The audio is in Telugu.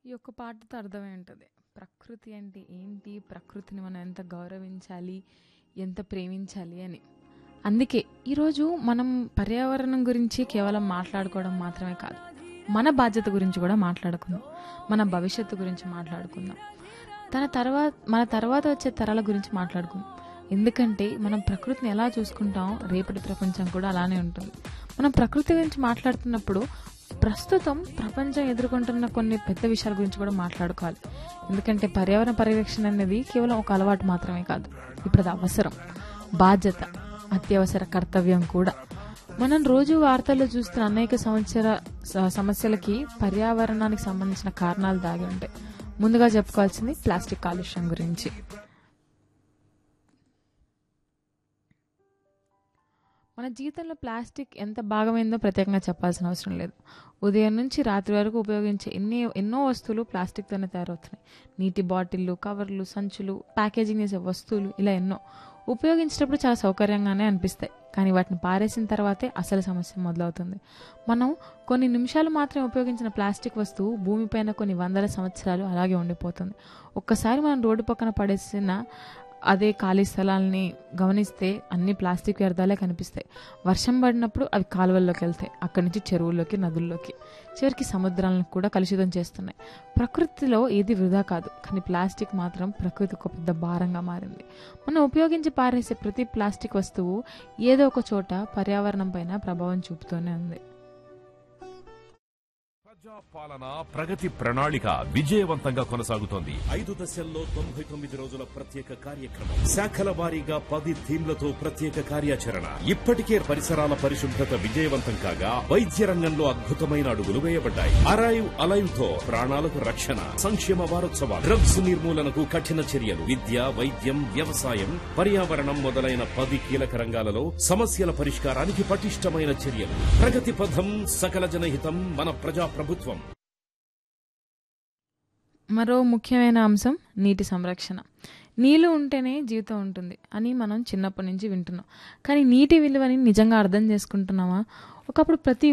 ఈ ఒక్క పాటతో అర్థమై ఉంటది. ప్రకృతి అంటే ఏంటి? ప్రకృతిని మనం ఎంత గౌరవించాలి? ఎంత ప్రేమించాలి అని. అందుకే ఈరోజు మనం పర్యావరణం గురించి కేవలం మాట్లాడుకోవడం మాత్రమే కాదు. మన బాధ్యత గురించి కూడా మాట్లాడుకుందాం. మన భవిష్యత్తు గురించి మాట్లాడుకుందాం. తన తర్వా మన తర్వాత వచ్చే తరాల గురించి మాట్లాడుకుందాం. ఎందుకంటే మనం ప్రకృతిని ఎలా చూసుకుంటామో రేపటి ప్రపంచం కూడా అలానే ఉంటుంది. మనం ప్రకృతి గురించి మాట్లాడుతున్నప్పుడు ప్రస్తుతం ప్రపంచం ఎదుర్కొంటున్న కొన్ని పెద్ద విషయాల గురించి కూడా మాట్లాడుకోవాలి. ఎందుకంటే పర్యావరణ పరిరక్షణ అనేది కేవలం ఒక అలవాటు మాత్రమే కాదు. ఇప్పుడు అది అవసరం. బాధ్యత. అత్యవసర కర్తవ్యం కూడా. మనం రోజు వార్తల్లో చూస్తున్న అనేక సంవత్సర స సమస్యలకి పర్యావరణానికి సంబంధించిన కారణాలు దాగి ఉంటాయి. ముందుగా చెప్పుకోవాల్సింది ప్లాస్టిక్ కాలుష్యం గురించి. మన జీవితంలో ప్లాస్టిక్ ఎంత భాగమైందో ప్రత్యేకంగా చెప్పాల్సిన అవసరం లేదు. ఉదయం నుంచి రాత్రి వరకు ఉపయోగించే ఎన్ని ఎన్నో వస్తువులు ప్లాస్టిక్‌తోనే తయారవుతున్నాయి. నీటి బాటిళ్లు, కవర్లు, సంచులు, ప్యాకేజింగ్ చేసే వస్తువులు ఇలా ఎన్నో. ఉపయోగించేటప్పుడు చాలా సౌకర్యంగానే అనిపిస్తాయి. కానీ వాటిని పారేసిన తర్వాతే అసలు సమస్య మొదలవుతుంది. మనం కొన్ని నిమిషాలు మాత్రమే ఉపయోగించిన ప్లాస్టిక్ వస్తువు భూమిపైన కొన్ని వందల సంవత్సరాలు అలాగే ఉండిపోతుంది. ఒక్కసారి మనం రోడ్డు పక్కన పడేసిన అదే ఖాళీ స్థలాల్ని గమనిస్తే అన్ని ప్లాస్టిక్ వ్యర్థాలే కనిపిస్తాయి. వర్షం పడినప్పుడు అవి కాలువల్లోకెళ్తాయి. అక్కడి నుంచి చెరువుల్లోకి, నదుల్లోకి. చివరికి సముద్రాలను కూడా కలుషితం చేస్తున్నాయి. ప్రకృతిలో ఏది వృధా కాదు. కానీ ప్లాస్టిక్ మాత్రం ప్రకృతికి ఒక పెద్ద భారంగా మారింది. మనం ఉపయోగించి పారేసే ప్రతి ప్లాస్టిక్ వస్తువు ఏదో ఒక చోట పర్యావరణం పైన ప్రభావం చూపుతూనే ఉంది. ప్రజా పాలన ప్రగతి ప్రణాళిక విజయవంతంగా కొనసాగుతోంది ఐదు దశల్లో తొంభై తొమ్మిది రోజుల ప్రత్యేక కార్యక్రమం శాఖల వారీగా పది థీమ్లతో ప్రత్యేక కార్యాచరణ ఇప్పటికే పరిసరాల పరిశుభ్రత విజయవంతం కాగా వైద్య రంగంలో అద్భుతమైన అడుగులు వేయబడ్డాయి అరైవ్ అలైవ్ తో ప్రాణాలకు రక్షణ సంక్షేమ వారోత్సవాలు డ్రగ్స్ నిర్మూలనకు కఠిన చర్యలు విద్య వైద్యం వ్యవసాయం పర్యావరణం మొదలైన పది కీలక రంగాలలో సమస్యల పరిష్కారానికి పటిష్టమైన చర్యలు ప్రగతి పథం సకల జనహితం మన ప్రజా ప్రభుత్వం మరో ముఖ్యమైన అంశం నీటి సంరక్షణ. నీళ్లు ఉంటేనే జీవితం ఉంటుంది అని మనం చిన్నప్పటి నుంచి వింటున్నాం. కానీ నీటి విలువని నిజంగా అర్థం చేసుకుంటున్నామా? ఒకప్పుడు ప్రతి